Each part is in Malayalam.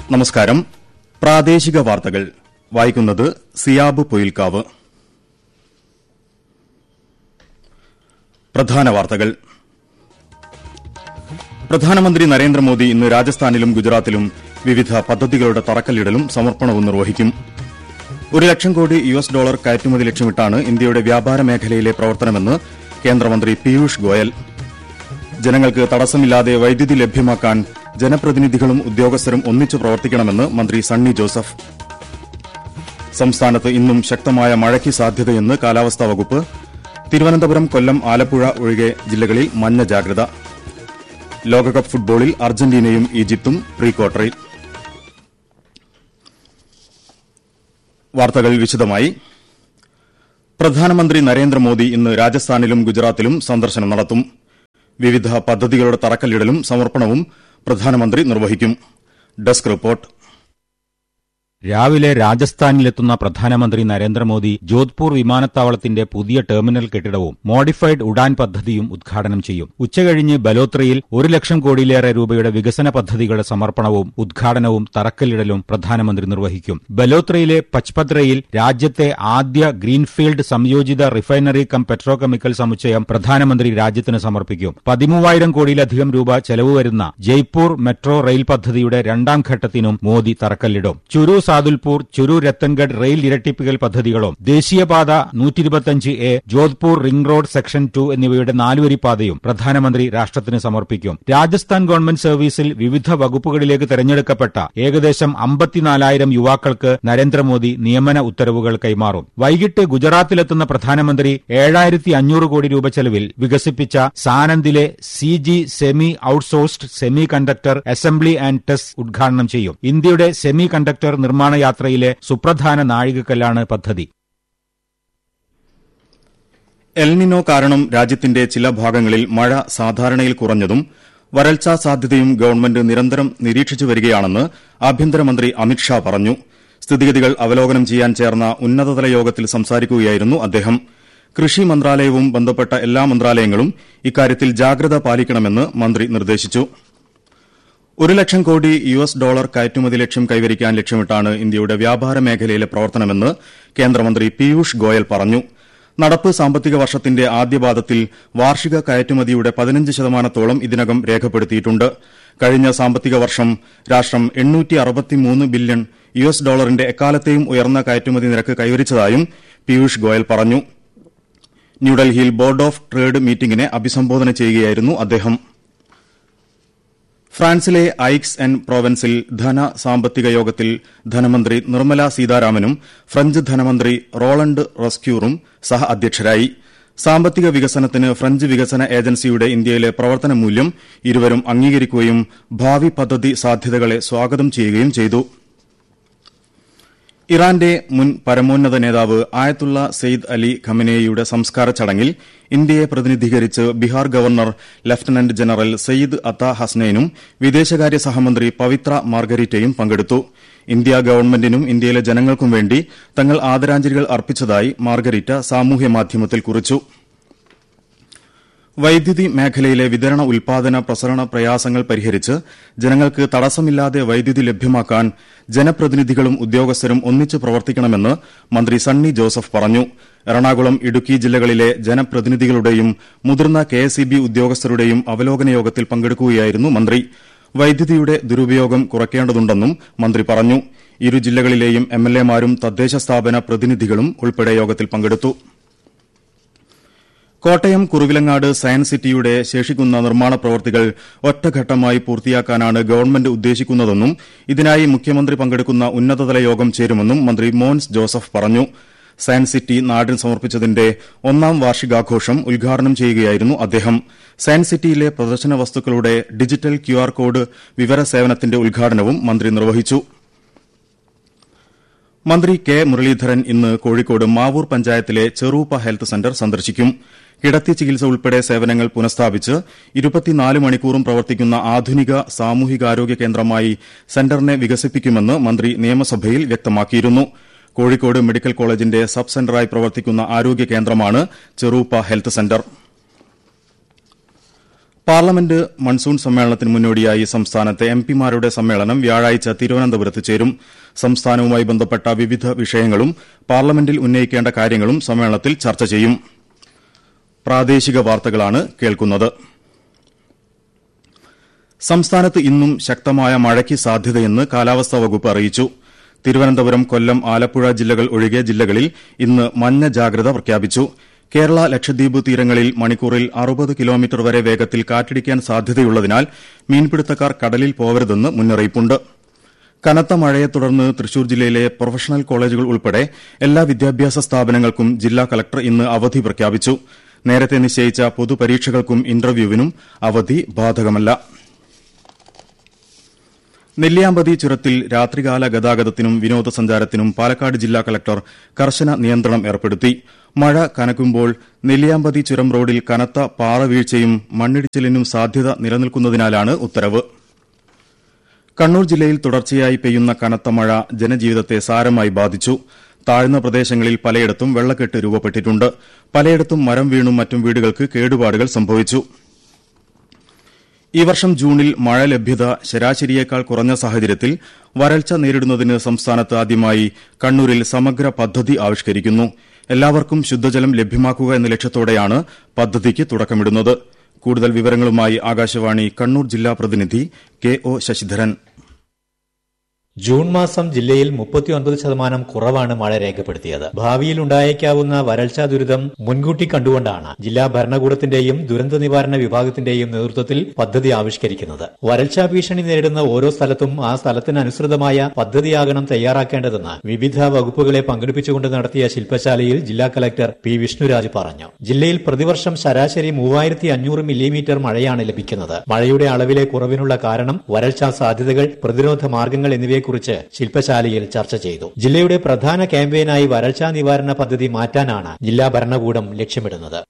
നമസ്കാരം പ്രാദേശിക വാർത്തകൾ വായിക്കുന്നത് സിയാബ് പൊയിൽക്കാവ് പ്രധാന വാർത്തകൾ പ്രധാനമന്ത്രി നരേന്ദ്രമോദി ഇന്ന് രാജസ്ഥാനിലും ഗുജറാത്തിലും വിവിധ പദ്ധതികളുടെ തറക്കല്ലിടലും സമർപ്പണവും നിർവഹിക്കും ഒരു ലക്ഷം കോടി യു എസ് ഡോളർ കയറ്റുമതി ലക്ഷ്യമിട്ടാണ് ഇന്ത്യയുടെ വ്യാപാര മേഖലയിലെ പ്രവർത്തനമെന്ന് കേന്ദ്രമന്ത്രി പീയൂഷ് ഗോയൽ ജനങ്ങൾക്ക് തടസ്സമില്ലാതെ വൈദ്യുതി ലഭ്യമാക്കാൻ ജനപ്രതിനിധികളും ഉദ്യോഗസ്ഥരും ഒന്നിച്ചു പ്രവർത്തിക്കണമെന്ന് മന്ത്രി സണ്ണി ജോസഫ് സംസ്ഥാനത്ത് ഇന്നും ശക്തമായ മഴയ്ക്ക് സാധ്യതയെന്ന് കാലാവസ്ഥാ വകുപ്പ് തിരുവനന്തപുരം കൊല്ലം ആലപ്പുഴ ഒഴികെ ജില്ലകളിൽ മഞ്ഞ ജാഗ്രത ലോകകപ്പ് ഫുട്ബോളിൽ അർജന്റീനയും ഈജിപ്തും പ്രീ ക്വാർട്ടറിൽ വാർത്തകൾ വിശദമായി പ്രധാനമന്ത്രി നരേന്ദ്രമോദി ഇന്ന് രാജസ്ഥാനിലും ഗുജറാത്തിലും സന്ദർശനം നടത്തും വിവിധ പദ്ധതികളുടെ തറക്കല്ലിടലും സമർപ്പണവും പ്രധാനമന്ത്രി നിർവഹിക്കും ഡെസ്ക് റിപ്പോർട്ട് രാവിലെ രാജസ്ഥാനിലെത്തുന്ന പ്രധാനമന്ത്രി നരേന്ദ്രമോദി ജോധ്പൂർ വിമാനത്താവളത്തിന്റെ പുതിയ ടെർമിനൽ കെട്ടിടവും മോഡിഫൈഡ് ഉഡാൻ പദ്ധതിയും ഉദ്ഘാടനം ചെയ്യും ഉച്ചകഴിഞ്ഞ് ബലോത്രയിൽ ഒരു ലക്ഷം കോടിയിലേറെ രൂപയുടെ വികസന പദ്ധതികളുടെ സമർപ്പണവും ഉദ്ഘാടനവും തറക്കല്ലിടലും പ്രധാനമന്ത്രി നിർവഹിക്കും ബലോത്രയിലെ പച്പദ്രയിൽ രാജ്യത്തെ ആദ്യ ഗ്രീൻഫീൽഡ് സംയോജിത റിഫൈനറി കം പെട്രോകെമിക്കൽ സമുച്ചയം പ്രധാനമന്ത്രി രാജ്യത്തിന് സമർപ്പിക്കും പതിമൂവായിരം കോടിയിലധികം രൂപ ചെലവ് വരുന്ന ജയ്പൂർ മെട്രോ റെയിൽ പദ്ധതിയുടെ രണ്ടാം ഘട്ടത്തിനും മോദി തറക്കല്ലിടും ചുരു സാദുൽപൂർ ചുരു രത്തൻഗഡ് റെയിൽ ഇരട്ടിപ്പിക്കൽ പദ്ധതികളും ദേശീയപാത നൂറ്റിരുപത്തിയഞ്ച് A Jodhpur ring road section two എന്നിവയുടെ നാലുവരിപ്പാതയും പ്രധാനമന്ത്രി രാഷ്ട്രത്തിന് സമർപ്പിക്കും രാജസ്ഥാൻ ഗവൺമെന്റ് സർവീസിൽ വിവിധ വകുപ്പുകളിലേക്ക് തെരഞ്ഞെടുക്കപ്പെട്ട ഏകദേശം അമ്പത്തിനാലായിരം യുവാക്കൾക്ക് നരേന്ദ്രമോദി നിയമന ഉത്തരവുകൾ കൈമാറും വൈകിട്ട് ഗുജറാത്തിലെത്തുന്ന പ്രധാനമന്ത്രി ഏഴായിരത്തി അഞ്ഞൂറ് കോടി രൂപ ചെലവിൽ വികസിപ്പിച്ച സാനന്ദിലെ C G semi outsourced semiconductor assembly and test ഉദ്ഘാടനം ചെയ്യും ഇന്ത്യയുടെ സെമി കണ്ടക്ടർ നിർമ്മാണ യാത്രയിലെ സുപ്രധാന നാഴികക്കല്ലാണ് പദ്ധതി എൽനിനോ കാരണം രാജ്യത്തിന്റെ ചില ഭാഗങ്ങളിൽ മഴ സാധാരണയിൽ കുറഞ്ഞതും വരൾച്ചാ സാധ്യതയും ഗവൺമെന്റ് നിരന്തരം നിരീക്ഷിച്ചു വരികയാണെന്ന് ആഭ്യന്തരമന്ത്രി അമിത്ഷാ പറഞ്ഞു സ്ഥിതിഗതികൾ അവലോകനം ചെയ്യാൻ ചേർന്ന ഉന്നതതല യോഗത്തിൽ സംസാരിക്കുകയായിരുന്നു അദ്ദേഹം കൃഷി മന്ത്രാലയവും ബന്ധപ്പെട്ട എല്ലാ മന്ത്രാലയങ്ങളും ഇക്കാര്യത്തിൽ ജാഗ്രത പാലിക്കണമെന്ന് മന്ത്രി നിർദ്ദേശിച്ചു ഒരു ലക്ഷം കോടി യു എസ് ഡോളർ കയറ്റുമതി ലക്ഷ്യം കൈവരിക്കാൻ ലക്ഷ്യമിട്ടാണ് ഇന്ത്യയുടെ വ്യാപാര മേഖലയിലെ പ്രവർത്തനമെന്ന് കേന്ദ്രമന്ത്രി പീയൂഷ് ഗോയൽ പറഞ്ഞു നടപ്പ് സാമ്പത്തിക വർഷത്തിന്റെ ആദ്യപാദത്തിൽ വാർഷിക കയറ്റുമതിയുടെ പതിനഞ്ച് ശതമാനത്തോളം ഇതിനകം രേഖപ്പെടുത്തിയിട്ടുണ്ട് കഴിഞ്ഞ സാമ്പത്തിക വർഷം രാഷ്ട്രം ബില്യൺ യു എസ് ഡോളറിന്റെ എക്കാലത്തെയും ഉയർന്ന കയറ്റുമതി നിരക്ക് കൈവരിച്ചതായും പീയൂഷ് ഗോയൽ പറഞ്ഞു ന്യൂഡൽഹിയിൽ ബോർഡ് ഓഫ് ട്രേഡ് മീറ്റിംഗിനെ അഭിസംബോധന ചെയ്യുകയായിരുന്നു അദ്ദേഹം ഫ്രാൻസിലെ ഐക്സ് എൻ പ്രോവൻസിൽ ധന സാമ്പത്തിക യോഗത്തിൽ ധനമന്ത്രി നിർമ്മല സീതാരാമനും ഫ്രഞ്ച് ധനമന്ത്രി റോളണ്ട് റസ്ക്യൂറും സഹ അധ്യക്ഷരായി സാമ്പത്തിക വികസനത്തിന് ഫ്രഞ്ച് വികസന ഏജൻസിയുടെ ഇന്ത്യയിലെ പ്രവർത്തന മൂല്യം ഇരുവരും അംഗീകരിക്കുകയും ഭാവി പദ്ധതി സാധ്യതകളെ സ്വാഗതം ചെയ്യുകയും ചെയ്തു ഇറാന്റെ മുൻ പരമോന്നത നേതാവ് ആയത്തുള്ള സെയ്ദ് അലി ഖമനേയുടെ സംസ്കാര ചടങ്ങിൽ ഇന്ത്യയെ പ്രതിനിധീകരിച്ച് Bihar governor lieutenant general Syed Ata ഹസ്നൈനും വിദേശകാര്യ സഹമന്ത്രി പവിത്ര മാർഗരിറ്റയും പങ്കെടുത്തു ഇന്ത്യ ഗവൺമെന്റിനും ഇന്ത്യയിലെ ജനങ്ങൾക്കും വേണ്ടി തങ്ങൾ ആദരാഞ്ജലികൾ അർപ്പിച്ചതായി മാർഗരിറ്റ സാമൂഹ്യമാധ്യമത്തിൽ കുറിച്ചു വൈദ്യുതി മേഖലയിലെ വിതരണ ഉൽപാദന പ്രസരണ പ്രയാസങ്ങൾ പരിഹരിച്ച് ജനങ്ങൾക്ക് തടസ്സമില്ലാതെ വൈദ്യുതി ലഭ്യമാക്കാൻ ജനപ്രതിനിധികളും ഉദ്യോഗസ്ഥരും ഒന്നിച്ച് പ്രവർത്തിക്കണമെന്ന് മന്ത്രി സണ്ണി ജോസഫ് പറഞ്ഞു എറണാകുളം ഇടുക്കി ജില്ലകളിലെ ജനപ്രതിനിധികളുടെയും മുതിർന്ന കെഎസ്ഇബി ഉദ്യോഗസ്ഥരുടെയും അവലോകന യോഗത്തിൽ പങ്കെടുക്കുകയായിരുന്നു മന്ത്രി വൈദ്യുതിയുടെ ദുരുപയോഗം കുറയ്ക്കേണ്ടതുണ്ടെന്നും മന്ത്രി പറഞ്ഞു ഇരു ജില്ലകളിലെയും എംഎൽഎമാരും തദ്ദേശ സ്ഥാപന പ്രതിനിധികളും ഉൾപ്പെടെ യോഗത്തിൽ പങ്കെടുത്തു കോട്ടയം കുറുവിലങ്ങാട് സയൻസ് സിറ്റിയുടെ ശേഷിക്കുന്ന നിർമ്മാണ പ്രവൃത്തികൾ ഒറ്റഘട്ടമായി പൂർത്തിയാക്കാനാണ് ഗവൺമെന്റ് ഉദ്ദേശിക്കുന്നതെന്നും ഇതിനായി മുഖ്യമന്ത്രി പങ്കെടുക്കുന്ന ഉന്നതതല യോഗം ചേരുമെന്നും മന്ത്രി മോൻസ് ജോസഫ് പറഞ്ഞു സയൻസ് സിറ്റി നാടിന് സമർപ്പിച്ചതിന്റെ ഒന്നാം വാർഷികാഘോഷം ഉദ്ഘാടനം ചെയ്യുകയായിരുന്നു അദ്ദേഹം സയൻസ് സിറ്റിയിലെ പ്രദർശന വസ്തുക്കളുടെ ഡിജിറ്റൽ ക്യുആർ കോഡ് വിവര സേവനത്തിന്റെ ഉദ്ഘാടനവും മന്ത്രി നിർവഹിച്ചു മന്ത്രി കെ മുരളീധരൻ ഇന്ന് കോഴിക്കോട് മാവൂർ പഞ്ചായത്തിലെ ചെറൂപ്പ ഹെൽത്ത് സെന്റർ സന്ദർശിക്കും കിടത്തി ചികിത്സ ഉൾപ്പെടെ സേവനങ്ങൾ പുനഃസ്ഥാപിച്ച് ഇരുപത്തിനാല് മണിക്കൂറും പ്രവർത്തിക്കുന്ന ആധുനിക സാമൂഹികാരോഗ്യ കേന്ദ്രമായി സെന്ററിനെ വികസിപ്പിക്കുമെന്ന് മന്ത്രി നിയമസഭയിൽ വ്യക്തമാക്കിയിരുന്നു കോഴിക്കോട് മെഡിക്കൽ കോളേജിന്റെ സബ് സെന്ററായി പ്രവർത്തിക്കുന്ന ആരോഗ്യ കേന്ദ്രമാണ് Cheruppa health centre parliament monsoon സമ്മേളനത്തിന് മുന്നോടിയായി സംസ്ഥാനത്തെ എം പിമാരുടെ സമ്മേളനം വ്യാഴാഴ്ച തിരുവനന്തപുരത്ത് ചേരും സംസ്ഥാനവുമായി ബന്ധപ്പെട്ട വിവിധ വിഷയങ്ങളും പാർലമെന്റിൽ ഉന്നയിക്കേണ്ട കാര്യങ്ങളും സമ്മേളനത്തിൽ ചർച്ച ചെയ്യും പ്രാദേശിക വാർത്തകളാണ് കേൾക്കുന്നത് സംസ്ഥാനത്ത് ഇന്നും ശക്തമായ മഴയ്ക്ക് സാധ്യതയെന്ന് കാലാവസ്ഥാ വകുപ്പ് അറിയിച്ചു തിരുവനന്തപുരം കൊല്ലം ആലപ്പുഴ ജില്ലകൾ ഒഴികെ ജില്ലകളിൽ ഇന്ന് മഞ്ഞ ജാഗ്രത പ്രഖ്യാപിച്ചു കേരള ലക്ഷദ്വീപ് തീരങ്ങളിൽ മണിക്കൂറിൽ അറുപത് കിലോമീറ്റർ വരെ വേഗത്തിൽ കാറ്റടിക്കാൻ സാധ്യതയുള്ളതിനാൽ മീൻപിടുത്തക്കാർ കടലിൽ പോവരുതെന്ന് മുന്നറിയിപ്പുണ്ട് കനത്ത മഴയെ തുടർന്ന് തൃശൂർ ജില്ലയിലെ പ്രൊഫഷണൽ കോളേജുകൾ ഉൾപ്പെടെ എല്ലാ വിദ്യാഭ്യാസ സ്ഥാപനങ്ങൾക്കും ജില്ലാ കളക്ടർ ഇന്ന് അവധി പ്രഖ്യാപിച്ചു നേരത്തെ നിശ്ചയിച്ച പൊതുപരീക്ഷകൾക്കും ഇന്റർവ്യൂവിനും അവധി ബാധകമല്ല നെല്ലിയാമ്പതി ചുരത്തിൽ രാത്രികാല ഗതാഗതത്തിനും വിനോദസഞ്ചാരത്തിനും പാലക്കാട് ജില്ലാ കളക്ടർ കർശന നിയന്ത്രണം ഏർപ്പെടുത്തി മഴ കനക്കുമ്പോൾ നെല്ലിയാമ്പതി ചുരം റോഡിൽ കനത്ത പാറവീഴ്ചയും മണ്ണിടിച്ചിലിനും സാധ്യത നിലനിൽക്കുന്നതിനാലാണ് ഉത്തരവ് കണ്ണൂർ ജില്ലയിൽ തുടർച്ചയായി പെയ്യുന്ന കനത്ത മഴ ജനജീവിതത്തെ സാരമായി ബാധിച്ചു താഴ്ന്ന പ്രദേശങ്ങളിൽ പലയിടത്തും വെള്ളക്കെട്ട് രൂപപ്പെട്ടിട്ടുണ്ട് പലയിടത്തും മരം വീണും മറ്റും വീടുകൾക്ക് കേടുപാടുകൾ സംഭവിച്ചു ഈ വർഷം ജൂണിൽ മഴ ലഭ്യത ശരാശരിയേക്കാൾ കുറഞ്ഞ സാഹചര്യത്തിൽ വരൾച്ച നേരിടുന്നതിന് സംസ്ഥാനത്ത് ആദ്യമായി കണ്ണൂരിൽ സമഗ്ര പദ്ധതി ആവിഷ്കരിക്കുന്നു എല്ലാവർക്കും ശുദ്ധജലം ലഭ്യമാക്കുക എന്ന ലക്ഷ്യത്തോടെയാണ് പദ്ധതിക്ക് തുടക്കമിടുന്നത് കൂടുതൽ വിവരങ്ങളുമായി ആകാശവാണി കണ്ണൂർ ജില്ലാ പ്രതിനിധി കെ ഒ ശശിധരൻ ജൂൺ മാസം ജില്ലയിൽ മുപ്പത്തിയൊൻപത് ശതമാനം കുറവാണ് മഴ രേഖപ്പെടുത്തിയത് ഭാവിയിൽ ഉണ്ടായേക്കാവുന്ന വരൾച്ചാ ദുരിതം മുൻകൂട്ടി കണ്ടുകൊണ്ടാണ് ജില്ലാ ഭരണകൂടത്തിന്റെയും ദുരന്ത നിവാരണ വിഭാഗത്തിന്റെയും നേതൃത്വത്തിൽ പദ്ധതി ആവിഷ്കരിക്കുന്നത് വരൾച്ചാ ഭീഷണി നേരിടുന്ന ഓരോ സ്ഥലത്തും ആ സ്ഥലത്തിനനുസൃതമായ പദ്ധതിയാകണം തയ്യാറാക്കേണ്ടതെന്ന് വിവിധ വകുപ്പുകളെ പങ്കെടുപ്പിച്ചുകൊണ്ട് നടത്തിയ ശില്പശാലയിൽ ജില്ലാ കലക്ടർ പി വിഷ്ണുരാജ് പറഞ്ഞു ജില്ലയിൽ പ്രതിവർഷം ശരാശരി മൂവായിരത്തി അഞ്ഞൂറ് മില്ലിമീറ്റർ മഴയാണ് ലഭിക്കുന്നത് മഴയുടെ അളവിലെ കുറവിനുള്ള കാരണം വരൾച്ചാ സാധ്യതകൾ പ്രതിരോധ മാർഗങ്ങൾ എന്നിവയെ കുറിച്ച് ശില്പശാലയിൽ ചർച്ച ചെയ്തു ജില്ലയുടെ പ്രധാന ക്യാമ്പയിനായി വരൾച്ചാ നിവാരണ പദ്ധതി മാറ്റാനാണ് ജില്ലാ ഭരണകൂടം ലക്ഷ്യമിടുന്നത്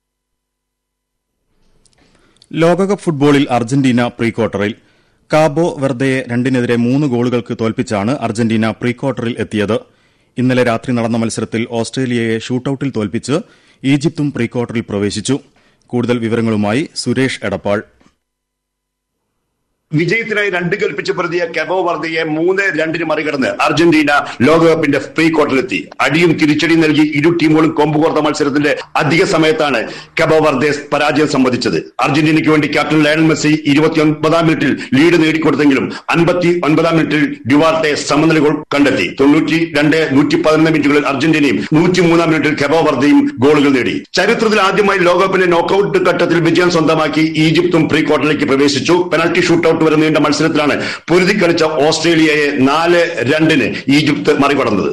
ലോകകപ്പ് ഫുട്ബോളിൽ അർജന്റീന പ്രീ ക്വാർട്ടറിൽ കാബോ വെർദയെ രണ്ടിനെതിരെ മൂന്ന് ഗോളുകൾക്ക് തോൽപ്പിച്ചാണ് അർജന്റീന പ്രീ ക്വാർട്ടറിൽ എത്തിയത് ഇന്നലെ രാത്രി നടന്ന മത്സരത്തിൽ ഓസ്ട്രേലിയയെ ഷൂട്ടൌട്ടിൽ തോൽപ്പിച്ച് ഈജിപ്തും പ്രീ ക്വാർട്ടറിൽ പ്രവേശിച്ചു കൂടുതൽ വിവരങ്ങളുമായി സുരേഷ് എടപ്പാൾ വിജയത്തിനായി രണ്ട് കൽപ്പിച്ച് പ്രതിയ കെബോ വർദ്ധയെ മൂന്ന് രണ്ടിന് മറികടന്ന് അർജന്റീന ലോകകപ്പിന്റെ പ്രീ ക്വാർട്ടറിലെത്തി അടിയും തിരിച്ചടിയും നൽകി ഇരു ടീമുകളും കൊമ്പുകോർത്ത മത്സരത്തിന്റെ അധിക സമയത്താണ് കെബോ വർദ്ദേ പരാജയം സംവദിച്ചത് അർജന്റീനയ്ക്ക് വേണ്ടി ക്യാപ്റ്റൻ ലയണൽ മെസ്സി ഇരുപത്തിയൊൻപതാം മിനിറ്റിൽ ലീഡ് നേടിക്കൊടുത്തെങ്കിലും അൻപത്തി ഒൻപതാം മിനിറ്റിൽ ഡ്യുവാർട്ടെ സമനില ഗോൾ കണ്ടെത്തി തൊണ്ണൂറ്റി രണ്ട് നൂറ്റി പതിനൊന്ന് മിനിറ്റുകളിൽ അർജന്റീനയും നൂറ്റിമൂന്നാം മിനിറ്റിൽ കെബോ വർദ്ധയും ഗോളുകൾ നേടി ചരിത്രത്തിൽ ആദ്യമായി ലോകകപ്പിന്റെ നോക്കൌട്ട് ഘട്ടത്തിൽ വിജയം സ്വന്തമാക്കി ഈജിപ്തും പ്രീ ക്വാർട്ടറിലേക്ക് പ്രവേശിച്ചു പെനൽറ്റി ഷൂട്ടൌട്ട് വരെ നീണ്ട മത്സരത്തിലാണ് പൊരുതി കളിച്ച ഓസ്ട്രേലിയയെ നാല് രണ്ടിന് ഈജിപ്ത് മറികടന്നത്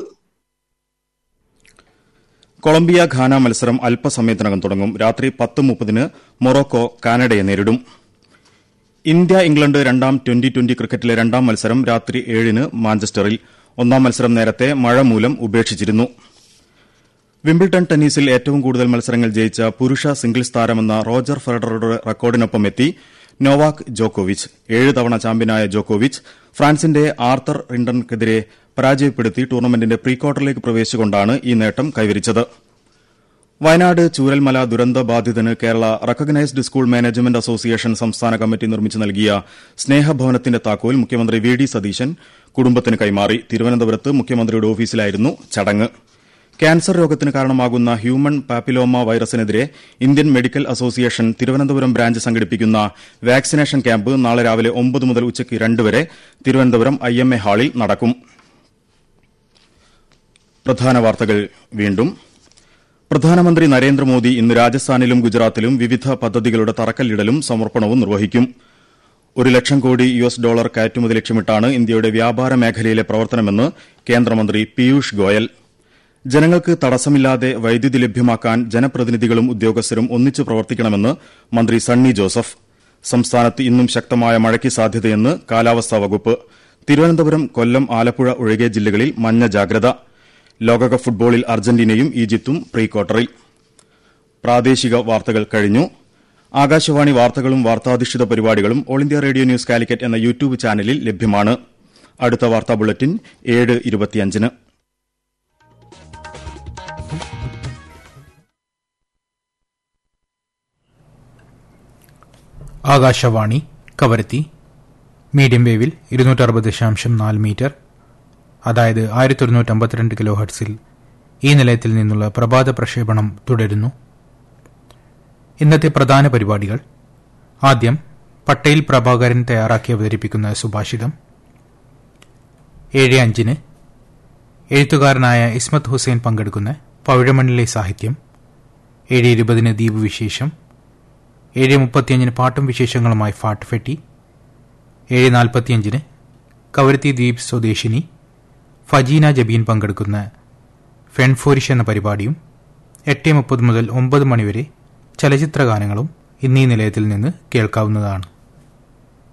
കൊളംബിയ ഘാന മത്സരം അല്പസമയത്തിനകം തുടങ്ങും രാത്രി പത്ത് മുപ്പതിന് മൊറോക്കോ കാനഡയെ നേരിടും ഇന്ത്യ ഇംഗ്ലണ്ട് രണ്ടാം ട്വന്റി ട്വന്റി ക്രിക്കറ്റിലെ രണ്ടാം മത്സരം രാത്രി ഏഴിന് മാഞ്ചസ്റ്ററിൽ ഒന്നാം മത്സരം നേരത്തെ മഴ മൂലം ഉപേക്ഷിച്ചിരുന്നു വിംബിൾട്ടൺ ടെന്നീസിൽ ഏറ്റവും കൂടുതൽ മത്സരങ്ങൾ ജയിച്ച പുരുഷ സിംഗിൾസ് താരമെന്ന റോജർ ഫെഡററുടെ റെക്കോർഡിനൊപ്പം എത്തി നോവാക് ജോക്കോവിച്ച് ഏഴ് തവണ ചാമ്പ്യനായ ജോക്കോവിച്ച് ഫ്രാൻസിന്റെ ആർത്തർ റിണ്ടർക്കെതിരെ പരാജയപ്പെടുത്തി ടൂർണമെന്റിന്റെ പ്രീ ക്വാർട്ടറിലേക്ക് പ്രവേശിച്ചുകൊണ്ടാണ് ഈ നേട്ടം കൈവരിച്ചത് വയനാട് ചൂരൽമല ദുരന്ത ബാധിതന് Kerala recognised school management association സംസ്ഥാന കമ്മിറ്റി നിർമ്മിച്ചു നൽകിയ സ്നേഹഭവനത്തിന്റെ താക്കോൽ മുഖ്യമന്ത്രി വി ഡി സതീശൻ കുടുംബത്തിന് കൈമാറി തിരുവനന്തപുരത്ത് മുഖ്യമന്ത്രിയുടെ ഓഫീസിലായിരുന്നു ചടങ്ങ് ക്യാൻസർ രോഗത്തിന് കാരണമാകുന്ന ഹ്യൂമൺ പാപ്പിലോമ വൈറസിനെതിരെ Indian medical association Thiruvananthapuram branch സംഘടിപ്പിക്കുന്ന വാക്സിനേഷൻ ക്യാമ്പ് നാളെ രാവിലെ ഒമ്പത് മുതൽ ഉച്ചയ്ക്ക് രണ്ട് വരെ തിരുവനന്തപുരം ഐ എം എ ഹാളിൽ നടക്കും പ്രധാന വാർത്തകൾ വീണ്ടും പ്രധാനമന്ത്രി നരേന്ദ്രമോദി ഇന്ന് രാജസ്ഥാനിലും ഗുജറാത്തിലും വിവിധ പദ്ധതികളുടെ തറക്കല്ലിടലും സമർപ്പണവും നിർവഹിക്കും ഒരു ലക്ഷം കോടി യു എസ് ഡോളർ കയറ്റുമതി ലക്ഷ്യമിട്ടാണ് ഇന്ത്യയുടെ വ്യാപാര മേഖലയിലെ പ്രവർത്തനമെന്ന് കേന്ദ്രമന്ത്രി പീയൂഷ് ഗോയൽ ജനങ്ങൾക്ക് തടസ്സമില്ലാതെ വൈദ്യുതി ലഭ്യമാക്കാൻ ജനപ്രതിനിധികളും ഉദ്യോഗസ്ഥരും ഒന്നിച്ചു പ്രവർത്തിക്കണമെന്ന് മന്ത്രി സണ്ണി ജോസഫ് സംസ്ഥാനത്ത് ഇന്നും ശക്തമായ മഴയ്ക്ക് സാധ്യതയെന്ന് കാലാവസ്ഥാ വകുപ്പ് തിരുവനന്തപുരം കൊല്ലം ആലപ്പുഴ ഒഴികെ ജില്ലകളിൽ മഞ്ഞ ജാഗ്രത ലോകകപ്പ് ഫുട്ബോളിൽ അർജന്റീനയും ഈജിപ്തും പ്രീ ക്വാർട്ടറിൽ പ്രാദേശിക വാർത്തകൾ കഴിഞ്ഞു ആകാശവാണി വാർത്തകളും വാർത്താധിഷ്ഠിത പരിപാടികളും all India radio news Calicut എന്ന യൂട്യൂബ് ചാനലിൽ ലഭ്യമാണ് അടുത്ത വാർത്താ ബുള്ളറ്റിൻ ഏഴ് ഇരുപത്തിയഞ്ചിന് ആകാശവാണി കവരത്തി മീഡിയം വേവിൽ ഇരുന്നൂറ്ററുപത് ദശാംശം നാല് മീറ്റർ അതായത് ആയിരത്തി ഒരുന്നൂറ്റി അമ്പത്തിരണ്ട് കിലോ ഹെർട്സിൽ ഈ നിലയത്തിൽ നിന്നുള്ള പ്രഭാത പ്രക്ഷേപണം തുടരുന്നു ഇന്നത്തെ പ്രധാന പരിപാടികൾ ആദ്യം പട്ടേൽ പ്രഭാകരൻ തയ്യാറാക്കി അവതരിപ്പിക്കുന്ന സുഭാഷിതം ഏഴ് അഞ്ചിന് എഴുത്തുകാരനായ ഇസ്മത്ത് ഹുസൈൻ പങ്കെടുക്കുന്ന പവിഴമണ്ണിലെ സാഹിത്യം ഏഴ് ഇരുപതിന് ദ്വീപ് വിശേഷം ഏഴ് മുപ്പത്തിയഞ്ചിന് പാട്ടും വിശേഷങ്ങളുമായി ഫാട്ട് ഫെട്ടി ഏഴ് നാൽപ്പത്തിയഞ്ചിന് കവരത്തി ദ്വീപ് സ്വദേശിനി ഫജീന ജബീൻ പങ്കെടുക്കുന്ന ഫെൻഫോരിഷ് എന്ന പരിപാടിയും എട്ട് മുപ്പത് മുതൽ ഒമ്പത് മണിവരെ ചലച്ചിത്ര ഗാനങ്ങളും ഇന്നീ നിലയത്തിൽ നിന്ന് കേൾക്കാവുന്നതാണ്